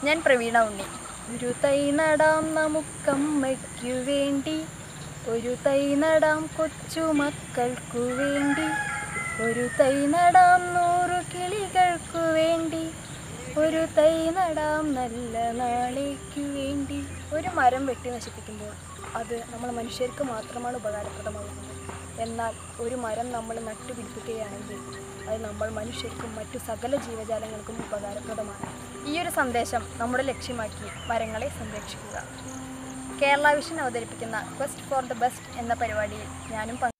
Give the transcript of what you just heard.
ഞാൻ പ്രവീണ ഉണ്ണി ഒരു തൈ നടാം നമുക്കമ്മയ്ക്കു വേണ്ടി ഒരു തൈ നടാം കൊച്ചുമക്കൾക്കു വേണ്ടി ഒരു തൈ നടാം നൂറു കിളികൾക്കു വേണ്ടി ഒരു തൈ നടാം നല്ല നാളേക്കു വേണ്ടി ഒരു മരം വെട്ടി നശിപ്പിക്കുമ്പോൾ അത് നമ്മൾ മനുഷ്യർക്ക് മാത്രമാണ് ഉപകാരപ്രദമാകുന്നത് എന്നാൽ ഒരു മരം നമ്മൾ നട്ടുപിടിപ്പിക്കുകയാണെങ്കിൽ അത് നമ്മൾ മനുഷ്യർക്കും മറ്റു സകല ജീവജാലങ്ങൾക്കും ഉപകാരപ്രദമാണ് ഈ ഒരു സന്ദേശം നമ്മുടെ ലക്ഷ്യമാക്കി മരങ്ങളെ സംരക്ഷിക്കുക കേരള വിഷൻ അവതരിപ്പിക്കുന്ന ക്വസ്റ്റ് ഫോർ ദ ബെസ്റ്റ് എന്ന പരിപാടിയിൽ ഞാനും പങ്കെ-